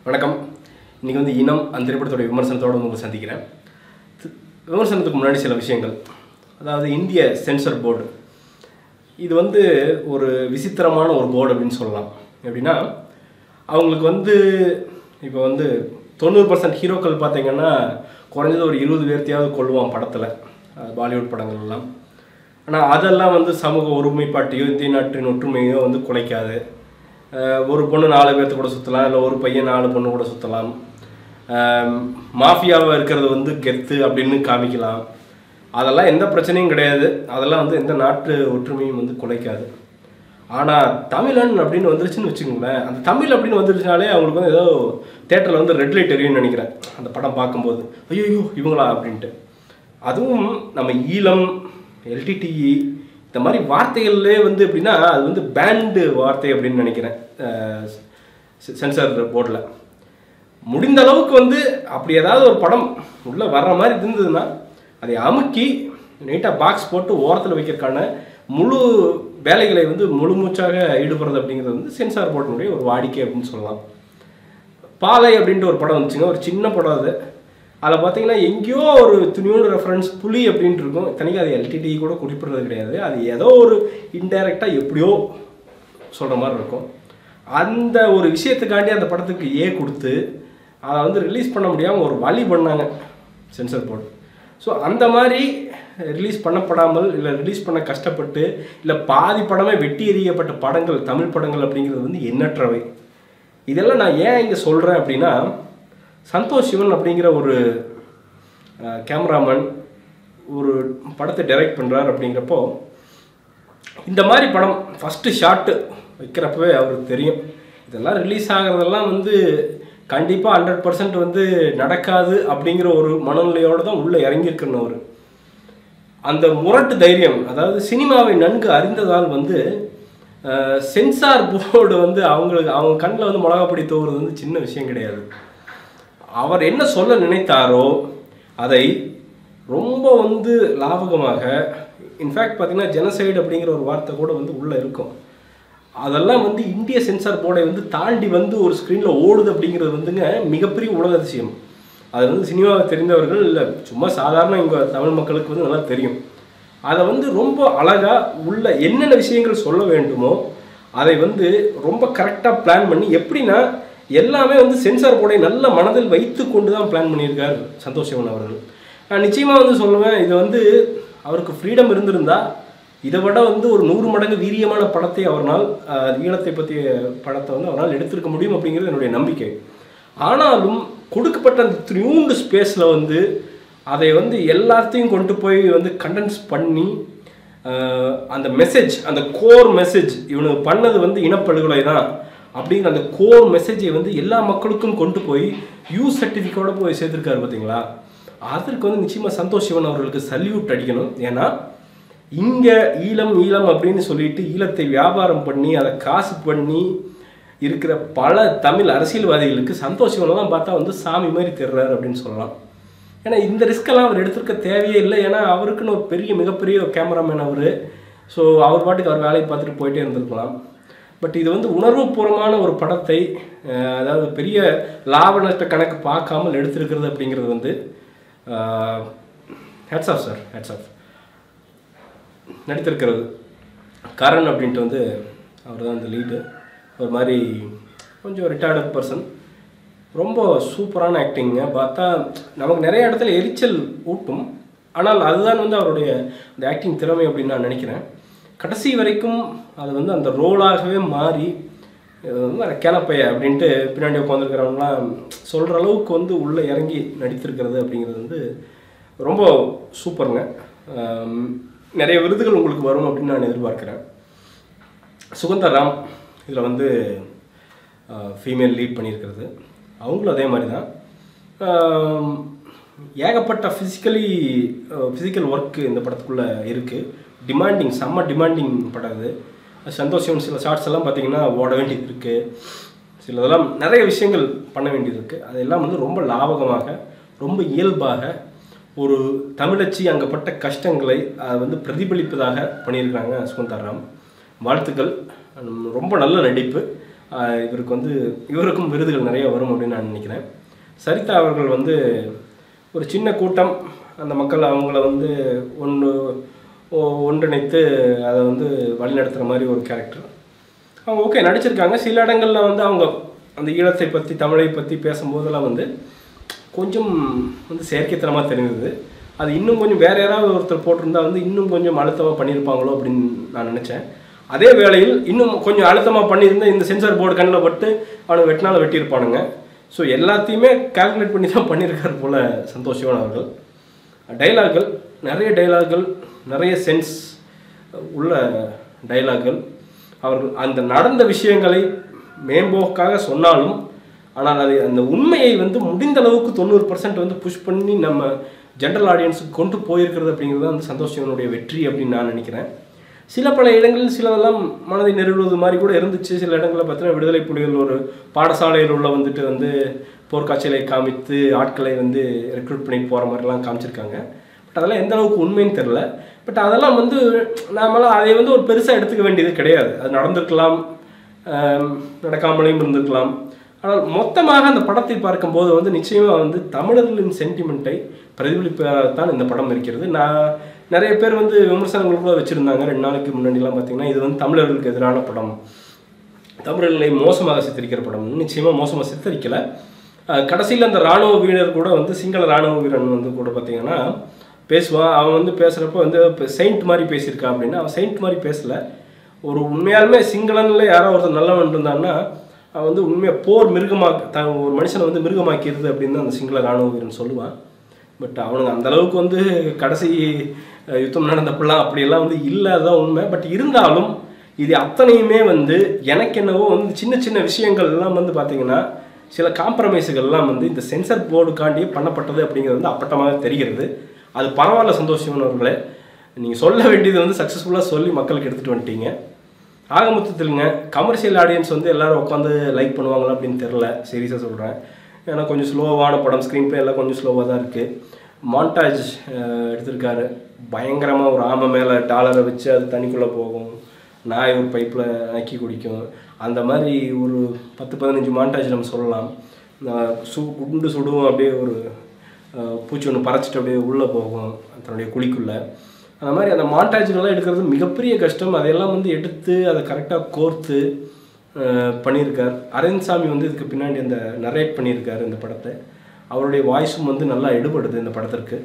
வணக்கம் இன்றைக்கி வந்து இனம் அந்த திரைப்படத்துடைய விமர்சனத்தோடு உங்களை சந்திக்கிறேன் தி- விமர்சனத்துக்கு முன்னாடி சில விஷயங்கள் அதாவது இந்திய சென்சர் போர்டு இது வந்து ஒரு விசித்திரமான ஒரு போர்டு அப்படின்னு சொல்லலாம் எப்படின்னா அவங்களுக்கு வந்து இப்போ வந்து தொண்ணூறு பர்சன்ட் ஹீரோக்கள் பார்த்தீங்கன்னா குறைஞ்சது ஒரு இருபது பேர்த்தையாவது கொள்வான் படத்தில் பாலிவுட் படங்கள் எல்லாம் ஆனால் அதெல்லாம் வந்து சமூக ஒருமைப்பாட்டையோ இந்திய நாட்டின் ஒற்றுமையோ வந்து குலைக்காது அஹ் ஒரு பொண்ணு நாலு பேர்த்து கூட சுற்றலாம் இல்லை ஒரு பையன் நாலு பொண்ணு கூட சுற்றலாம் மாஃபியாவாக இருக்கிறது வந்து கெத்து அப்படின்னு காமிக்கலாம் அதெல்லாம் எந்த பிரச்சனையும் கிடையாது அதெல்லாம் வந்து எந்த நாட்டு ஒற்றுமையும் வந்து குலைக்காது ஆனால் தமிழன் அப்படின்னு வந்துருச்சுன்னு வச்சுக்கோங்களேன் அந்த தமிழ் அப்படின்னு வந்துருச்சுனாலே அவங்களுக்கு வந்து ஏதோ தேட்டரில் வந்து ரெட் லைட் எரியும்னு நினைக்கிறேன் அந்த படம் பார்க்கும்போது ஐயோ இவங்களா அப்படின்ட்டு அதுவும் நம்ம ஈழம் எல்டிடிஇ இந்த மாதிரி வார்த்தைகள்லே வந்து எப்படின்னா அது வந்து பேண்டு வார்த்தை அப்படின்னு நினைக்கிறேன் சென்சார் போர்டில் முடிந்த அளவுக்கு வந்து அப்படி ஏதாவது ஒரு படம் உள்ளே வர்ற மாதிரி இருந்ததுன்னா அதை அமுக்கி நீட்டாக பாக்ஸ் போட்டு ஓரத்தில் வைக்கிறதுக்கான முழு வேலைகளை வந்து முழு மூச்சாக ஈடுபடுறது அப்படிங்கிறது வந்து சென்சார் போர்டினுடைய ஒரு வாடிக்கை அப்படின்னு சொல்லலாம் பாலை அப்படின்ட்டு ஒரு படம் வந்துச்சுங்க ஒரு சின்ன படம் அது அதில் பார்த்தீங்கன்னா எங்கேயோ ஒரு துணியோட ரெஃபரன்ஸ் புலி அப்படின்ட்டு இருக்கும் இத்தனைக்கும் அது எல்டிடி கூட குறிப்பிடுறது கிடையாது அது ஏதோ ஒரு இன்டைரக்டாக எப்படியோ சொல்கிற மாதிரி இருக்கும் அந்த ஒரு விஷயத்துக்காண்டி அந்த படத்துக்கு ஏ கொடுத்து அதை வந்து ரிலீஸ் பண்ண முடியாமல் ஒரு வழி பண்ணாங்க சென்சர் போர்டு ஸோ அந்த மாதிரி ரிலீஸ் பண்ணப்படாமல் இல்லை ரிலீஸ் பண்ண கஷ்டப்பட்டு இல்லை பாதி படமே வெட்டி எறியப்பட்ட படங்கள் தமிழ் படங்கள் அப்படிங்கிறது வந்து எண்ணற்றவை இதெல்லாம் நான் ஏன் இங்கே சொல்கிறேன் அப்படின்னா சந்தோஷ் சிவன் அப்படிங்கிற ஒரு கேமராமேன் ஒரு படத்தை டைரக்ட் பண்ணுறார் அப்படிங்கிறப்போ இந்த மாதிரி படம் ஃபஸ்ட்டு ஷாட்டு வைக்கிறப்பவே அவருக்கு தெரியும் இதெல்லாம் ரிலீஸ் ஆகிறதெல்லாம் வந்து கண்டிப்பாக ஹண்ட்ரட் பர்சன்ட் வந்து நடக்காது அப்படிங்கிற ஒரு மனநிலையோடு தான் உள்ளே இறங்கியிருக்கணும் அவர் அந்த முரட்டு தைரியம் அதாவது சினிமாவை நன்கு அறிந்ததால் வந்து அஹ், சென்சார் போர்டு வந்து அவங்களுக்கு அவங்க கண்ணில் வந்து மிளகாப்பொடி தோவுறது வந்து சின்ன விஷயம் கிடையாது அவர் என்ன சொல்ல நினைத்தாரோ அதை ரொம்ப வந்து லாபகமாக இன்ஃபேக்ட் பார்த்தீங்கன்னா ஜெனசைடு அப்படிங்கிற ஒரு வார்த்தை கூட வந்து உள்ளே இருக்கும் அதெல்லாம் வந்து இந்திய சென்சார் போர்டை வந்து தாண்டி வந்து ஒரு ஸ்க்ரீனில் ஓடுது அப்படிங்கிறது வந்துங்க மிகப்பெரிய உலக அதிசயம் அது வந்து சினிமாவை தெரிந்தவர்கள் இல்லை சும்மா சாதாரண இங்கே தமிழ் மக்களுக்கு வந்து நல்லா தெரியும் அதை வந்து ரொம்ப அழகாக உள்ள என்னென்ன விஷயங்கள் சொல்ல வேண்டுமோ அதை வந்து ரொம்ப கரெக்டாக பிளான் பண்ணி எப்படின்னா எல்லாமே வந்து சென்சார் போர்டை நல்ல மனதில் வைத்து கொண்டு தான் பிளான் பண்ணியிருக்கார் சந்தோஷ் சிவன் அவர்கள் நான் நிச்சயமாக வந்து சொல்லுவேன் இது வந்து அவருக்கு ஃப்ரீடம் இருந்திருந்தா இதை விட வந்து ஒரு நூறு மடங்கு வீரியமான படத்தை அவரால் அஹ், ஈழத்தை பற்றிய படத்தை வந்து அவரால் எடுத்திருக்க முடியும் அப்படிங்கிறது என்னுடைய நம்பிக்கை ஆனாலும் கொடுக்கப்பட்ட அந்த த்ரியூண்டு ஸ்பேஸில் வந்து அதை வந்து எல்லாத்தையும் கொண்டு போய் வந்து கண்டென்ஸ் பண்ணி அஹ், அந்த மெசேஜ் அந்த கோர் மெசேஜ் இவனுக்கு பண்ணது வந்து இனப்படுகொலை தான் அப்படிங்கிற அந்த கோர் மெசேஜை வந்து எல்லா மக்களுக்கும் கொண்டு போய் யூ சர்டிஃபிகேட்டோட போய் சேர்த்துருக்காரு பார்த்தீங்களா அதற்கு வந்து நிச்சயமாக சந்தோஷ் சிவன் அவர்களுக்கு சல்யூட் அடிக்கணும் ஏன்னா இங்கே ஈழம் ஈழம் அப்படின்னு சொல்லிட்டு ஈழத்தை வியாபாரம் பண்ணி அதை காசு பண்ணி இருக்கிற பல தமிழ் அரசியல்வாதிகளுக்கு சந்தோஷ் சிவனெல்லாம் பார்த்தா வந்து சாமி மாதிரி தெரிறாரு அப்படின்னு சொல்லலாம் ஏன்னா இந்த ரிஸ்கெல்லாம் அவர் எடுத்திருக்க தேவையே இல்லை ஏன்னா அவருக்குன்னு ஒரு பெரிய மிகப்பெரிய கேமராமேன் அவர் ஸோ அவர் பாட்டுக்கு அவர் வேலையை பார்த்துட்டு போயிட்டே இருந்திருக்கலாம் பட் இது வந்து உணர்வுபூர்வமான ஒரு படத்தை அஹ், அதாவது பெரிய லாப நஷ்ட கணக்கு பார்க்காமல் எடுத்திருக்கிறது அப்படிங்கிறது வந்து hats off sir hats off நடித்திருக்கிறது கரண் அப்படின்ட்டு வந்து அவர் தான் அந்த லீடு ஒரு மாதிரி கொஞ்சம் ரிட்டையர்டு பர்சன் ரொம்ப சூப்பரான ஆக்டிங்க பார்த்தா நமக்கு நிறைய இடத்துல எரிச்சல் ஊட்டும் ஆனால் அதுதான் வந்து அவருடைய அந்த ஆக்டிங் திறமை அப்படின்னு நான் நினைக்கிறேன் கடைசி வரைக்கும் அது வந்து அந்த ரோலாகவே மாறி இது வந்து வேற கேனப்பைய அப்படின்ட்டு பின்னாடி உட்காந்துருக்கிறவங்களாம் சொல்கிற அளவுக்கு வந்து உள்ளே இறங்கி நடித்திருக்கிறது அப்படிங்கிறது வந்து ரொம்ப சூப்பருங்க ஆம், நிறைய விருதுகள் உங்களுக்கு வரும் அப்படின்னு நான் எதிர்பார்க்குறேன் சுகந்தர் ராம் இதில் வந்து ஃபீமேல் லீட் பண்ணியிருக்கிறது அவங்களும் அதே மாதிரி தான் ஆம், ஏகப்பட்ட ஃபிசிக்கலி ஃபிசிக்கல் ஒர்க்கு இந்த படத்துக்குள்ளே இருக்குது டிமாண்டிங் செம்ம டிமாண்டிங் படம் இது சந்தோஷம் சில ஷார்ட்ஸ் எல்லாம் பார்த்தீங்கன்னா ஓட வேண்டியது இருக்குது சிலதெல்லாம் நிறைய விஷயங்கள் பண்ண வேண்டியது இருக்குது அதெல்லாம் வந்து ரொம்ப லாபகமாக ரொம்ப இயல்பாக ஒரு தமிழச்சி அங்கே பட்ட கஷ்டங்களை அதை வந்து பிரதிபலிப்பதாக பண்ணியிருக்கிறாங்க சுகந்தாராம் வாழ்த்துக்கள் உம், ரொம்ப நல்ல நடிப்பு ஆஹ் இவருக்கு வந்து இவருக்கும் விருதுகள் நிறைய வரும் அப்படின்னு நான் நினைக்கிறேன் சரிதா அவர்கள் வந்து ஒரு சின்ன கூட்டம் அந்த மக்கள் அவங்கள வந்து ஒன்று ஒ- ஒன்றிணைத்து அதை வந்து வழிநடத்துகிற மாதிரி ஒரு கேரக்டர் அவங்க ஓகே நடிச்சிருக்காங்க சில இடங்கள்ல வந்து அவங்க அந்த ஈழத்தை பற்றி தமிழை பற்றி பேசும்போதெல்லாம் வந்து கொஞ்சம் வந்து செயற்கைத்தனமாக தெரிஞ்சது அது இன்னும் கொஞ்சம் வேற யாராவது ஒருத்தர் போட்டிருந்தா வந்து இன்னும் கொஞ்சம் அழுத்தமாக பண்ணியிருப்பாங்களோ அப்படின்னு நான் நினச்சேன் அதே வேளையில் இன்னும் கொஞ்சம் அழுத்தமாக பண்ணியிருந்தா இந்த சென்சார் போர்டு கண்ணில் பட்டு அவனுக்கு வெட்டினாலும் வெட்டியிருப்பானுங்க ஸோ எல்லாத்தையுமே கால்குலேட் பண்ணி தான் பண்ணியிருக்காரு போல சந்தோஷமான அவர்கள் டைலாக்கள் நிறைய டைலாக்கள் நிறைய சென்ஸ் உள்ள டைலாக்கள் அவர்கள் அந்த நடந்த விஷயங்களை மேம்போக்காக சொன்னாலும் ஆனால் அது அந்த உண்மையை வந்து முடிந்த அளவுக்கு தொண்ணூறு பர்சன்ட் வந்து புஷ் பண்ணி நம்ம ஜென்ரல் ஆடியன்ஸுக்கு கொண்டு போயிருக்கிறது அப்படிங்கிறது வந்து சந்தோஷவனுடைய வெற்றி அப்படின்னு நான் நினைக்கிறேன் சில பல இடங்களில் சிலதெல்லாம் மனதை நெருடுவது மாதிரி கூட இருந்துச்சு சில இடங்களில் பார்த்தீங்கன்னா விடுதலை புலிகள் ஒரு பாடசாலையில் உள்ள வந்துட்டு வந்து போர்க்காட்சிகளை காமித்து ஆட்களை வந்து ரெக்ரூட் பண்ணிட்டு போகிற மாதிரிலாம் காமிச்சிருக்காங்க பட் அதெல்லாம் எந்த அளவுக்கு உண்மைன்னு தெரில பட் அதெல்லாம் வந்து நாமெல்லாம் அதை வந்து ஒரு பெருசாக எடுத்துக்க வேண்டியது கிடையாது அது நடந்திருக்கலாம் ஆம், நடக்காமலேயும் இருந்திருக்கலாம் ஆனால் மொத்தமாக அந்த படத்தை பார்க்கும்போது வந்து நிச்சயமாக வந்து தமிழர்களின் சென்டிமெண்ட்டை பிரதிபலிப்பதான் இந்த படம் இருக்கிறது நான் நிறைய பேர் வந்து விமர்சனங்கள் கூட வச்சுருந்தாங்க ரெண்டு நாளைக்கு முன்னாடிலாம் பார்த்தீங்கன்னா இது வந்து தமிழர்களுக்கு எதிரான படம் தமிழர்களை மோசமாக சித்தரிக்கிற படம் நிச்சயமாக மோசமாக சித்தரிக்கலை கடைசியில் அந்த ராணுவ வீரர் கூட வந்து சிங்கள ராணுவ வீரன் வந்து கூட பார்த்தீங்கன்னா பேசுவான் அவன் வந்து பேசுகிறப்போ வந்து செயின்ட் மாதிரி பேசியிருக்கான் அப்படின்னா அவன் செயின்ட் மாதிரி பேசலை ஒரு உண்மையாலுமே சிங்களன்ல யாரோ ஒருத்தர் நல்லவன் இருந்தான்னா அவன் வந்து உண்மையாக போர் மிருகமாக்க த ஒரு மனுஷனை வந்து மிருகமாக்கிடுது அப்படின்னு அந்த சிங்கள ராணுவ வீரன் சொல்லுவான் பட் அவனுங்க அந்த அளவுக்கு வந்து கடைசி அஹ், யுத்தம் நடந்தப்பெல்லாம் அப்படியெல்லாம் வந்து இல்லை அதுதான் உண்மை பட் இருந்தாலும் இது அத்தனையுமே வந்து எனக்கு என்னவோ வந்து சின்ன சின்ன விஷயங்கள் எல்லாம் வந்து பார்த்தீங்கன்னா சில காம்ப்ரமைஸுகள்லாம் வந்து இந்த சென்சர் போர்டுக்காண்டியே பண்ணப்பட்டது அப்படிங்கிறது வந்து அப்பட்டமாக தெரிகிறது அது பரவாயில்ல சந்தோஷமானவர்களே நீங்கள் சொல்ல வேண்டியது வந்து சக்ஸஸ்ஃபுல்லாக சொல்லி மக்களுக்கு எடுத்துகிட்டு வந்துட்டீங்க ஆக மொத்தத்தில்ங்க கமர்ஷியல் ஆடியன்ஸ் வந்து எல்லாரும் உட்காந்து லைக் பண்ணுவாங்களா அப்படின்னு தெரில சீரியஸாக சொல்கிறேன் ஏன்னா கொஞ்சம் ஸ்லோவான படம் ஸ்க்ரீன் ப்ளே எல்லாம் கொஞ்சம் ஸ்லோவாக தான் இருக்குது மாண்டாஜ் எடுத்திருக்காரு பயங்கரமாக ஒரு ஆமை மேலே டாலரை வச்சு அது தண்ணிக்குள்ளே போகும் நாய் ஒரு பைப்பில் நக்கி குடிக்கும் அந்த மாதிரி ஒரு பத்து பதினஞ்சு மாண்டாஜ் நம்ம சொல்லலாம் அஹ் சு குண்டு சுடுவோம் அப்படியே ஒரு அஹ் பூச்சி ஒன்று பறச்சிட்டு அப்படியே உள்ளே போகும் தன்னுடைய குழிக்குள்ளே அந்த மாதிரி அந்த மாண்டாஜ்கள்லாம் எடுக்கிறது மிகப்பெரிய கஷ்டம் அதையெல்லாம் வந்து எடுத்து அதை கரெக்டாக கோர்த்து அஹ் பண்ணியிருக்கார் அரவிந்த்சாமி வந்து இதுக்கு பின்னாடி அந்த நரேட் பண்ணியிருக்காரு இந்த படத்தை அவருடைய வாய்ஸும் வந்து நல்லா எடுபடுது இந்த படத்திற்கு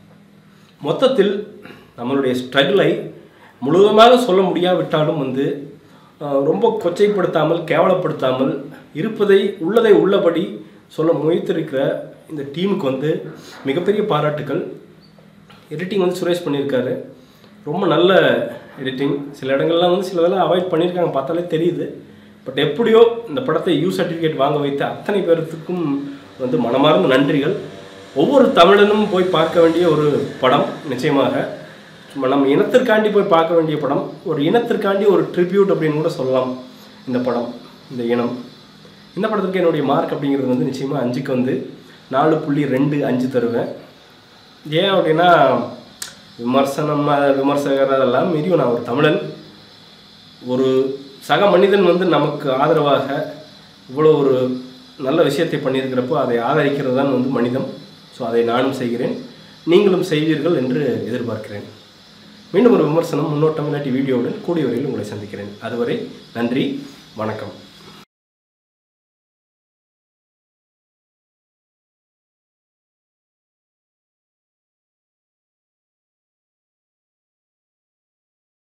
மொத்தத்தில் நம்மளுடைய ஸ்ட்ரகிளை முழுவதுமாக சொல்ல முடியாவிட்டாலும் வந்து அஹ், ரொம்ப கொச்சைப்படுத்தாமல் கேவலப்படுத்தாமல் இருப்பதை உள்ளதை உள்ளபடி சொல்ல முயற்சிருக்கிற இந்த டீமுக்கு வந்து மிகப்பெரிய பாராட்டுக்கள் எடிட்டிங் வந்து சுரேஷ் பண்ணியிருக்காரு ரொம்ப நல்ல எடிட்டிங் சில இடங்கள்லாம் வந்து சிலதெல்லாம் அவாய்ட் பண்ணியிருக்காங்க பார்த்தாலே தெரியுது பட் எப்படியோ இந்த படத்தை யூ சர்டிஃபிகேட் வாங்க வைத்த அத்தனை பேர்த்துக்கும் வந்து மனமார்ந்த நன்றிகள் ஒவ்வொரு தமிழனும் போய் பார்க்க வேண்டிய ஒரு படம் நிச்சயமாக சும்மா நம்ம இனத்திற்காண்டி போய் பார்க்க வேண்டிய படம் ஒரு இனத்திற்காண்டி ஒரு ட்ரிபியூட் அப்படின்னு கூட சொல்லலாம் இந்த படம் இந்த இனம் இந்த படத்துக்கு என்னுடைய மார்க் அப்படிங்கிறது வந்து நிச்சயமாக அஞ்சுக்கு வந்து நாலு புள்ளி ரெண்டு அஞ்சு தருவேன் ஏன் அப்படின்னா விமர்சனம் அஹ், விமர்சகர் அதெல்லாம் மீறியும் நான் ஒரு தமிழன் ஒரு சக மனிதன் வந்து நமக்கு ஆதரவாக இவ்வளோ ஒரு நல்ல விஷயத்தை பண்ணியிருக்கிறப்போ அதை ஆதரிக்கிறது தான் வந்து மனிதம் ஸோ அதை நானும் செய்கிறேன் நீங்களும் செய்வீர்கள் என்று எதிர்பார்க்கிறேன் மீண்டும் ஒரு விமர்சனம் முன்னோட்டம் இல்லாட்டி வீடியோவுடன் கூடிய வரையில் உங்களை சந்திக்கிறேன் அதுவரை நன்றி வணக்கம்